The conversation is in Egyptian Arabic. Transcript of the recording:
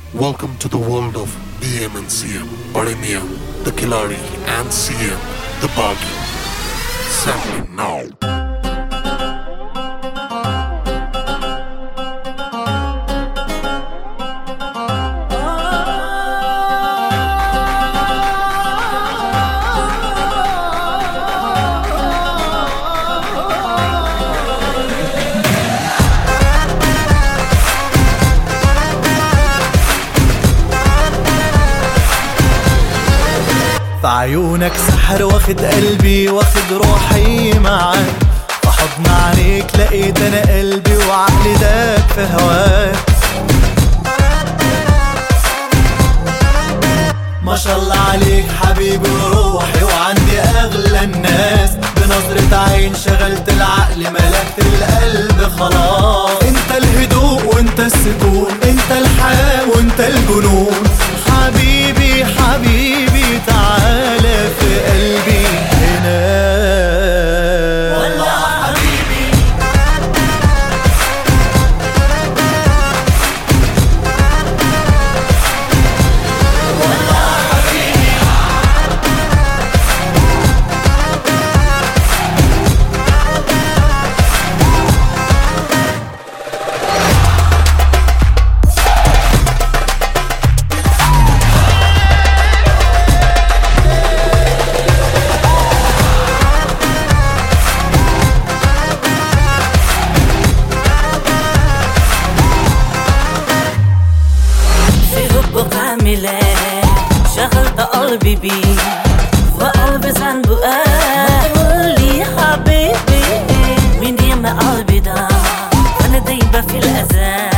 Welcome to the world of BM and CM, Parenia, the Kilari, and CM, the Bagi. Sampling now. في عيونك سحر واخد قلبي واخد روحي معاك في حضن عينيك لقيت انا قلبي وعقلي داك في هواك ما شاء الله عليك حبيبي وروحي وعندي اغلى الناس بنظرة عين شغلت العقل ملكت القلب خلاص انت الهدوء وانت السكون انت الحياة وانت الجنون حبيبي حبيبي تعالى في قلبي هنا والله حبيبي في حبك عاملة شغلت قلبي بيه وقلبي زنبقة قولي يا حبيبي من يما قلبي ده وانا دايبة في الأذان